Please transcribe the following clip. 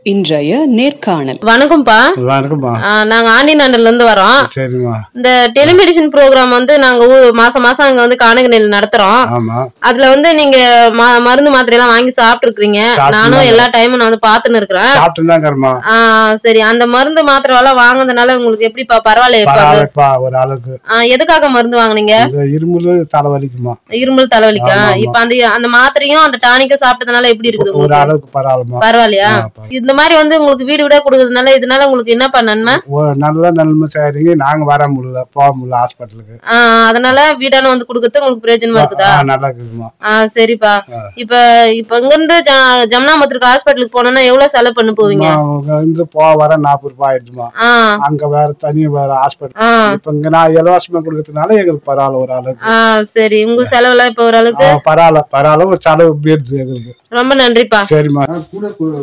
இன்றைய நேர்காணல் வணக்கம்ப்பா வணக்கம்மா ஆ, நாங்க ஆண்டிநாண்டர்ல இருந்து வரோம் சரிம்மா இந்த டெலிமெடிசின் ப்ரோக்ராம் வந்து நாங்க ஊ- மாசம் மாசம் அங்க வந்து காணகனில் நடத்துறோம் ஆமா அதுல வந்து நீங்க ம- மருந்து மாத்திரை எல்லாம் வாங்கி சாப்பிட்டு இருக்கீங்க சாப்பிட்டு நானும் தான் எல்லா டைமும் நான் வந்து பாத்துன்னு இருக்கிறேன் சாப்பிட்டு தாங்கம்மா ஆ, சரி அந்த மருந்து மாத்திரை எல்லாம் வாங்குனதுனால உங்களுக்கு எப்படிப்பா பரவாயில்ல இப்ப அது- பரவாயில்லப்பா ஒரு ஆளுக்கு ஆ, எதுக்காக மருந்து வாங்குனீங்க இந்த இருமல் தலைவலிக்குமா இருமல் தலைவலிக்கா ஆமா, ஆமா. இப்ப அந்த அந்த மாத்திரையும் அந்த டானிக்கும் சாப்பிட்டதுனால எப்படி இருக்குது ஒரு உங்களுக்கு அளவுக்கு பரவாயில்லமா பரவாயில்லையா ஆ, பரவாயில்ல. இந்த மாதிரி வந்து உங்களுக்கு வீடு வீடா கொடுக்கறதுனால இதனால உங்களுக்கு என்னப்பா நன்மை ஒரு நல்ல நன்மை சரிங்க நாங்க வர முடியல போக முடியல ஹாஸ்பிட்டலுக்கு ஆ, அதனால வீடான வந்து கொடுக்கறது உங்களுக்கு பிரயோஜனமா இருக்குதா நல்லா இருக்குதுமா ஆ சரிப்பா ஆ. இப்ப இப்ப இங்க இருந்து ஜ- ஜமுனாமத்திற்கு ஹாஸ்பிட்டலுக்கு போனோம்னா எவ்வளவு செலவு பண்ண போவீங்க இருந்து போக வர நாற்பது ரூபாய் ஆயிடுச்சுமா ஆ அங்க வேற தனி வேற ஹாஸ்பிட்டல் ஆ இப்ப இங்க நான் இலவசமா கொடுக்கறதுனால எங்களுக்கு பரவாயில்ல ஒரு அளவுக்கு ஆ சரி உங்க செலவுலாம் இப்ப ஓரளவுக்கு ஆ, பரவாயில்ல பரவாயில்ல ஒரு செலவு போயிடுது எங்களுக்கு ரொம்ப நன்றிப்பா சரிம்மா கூட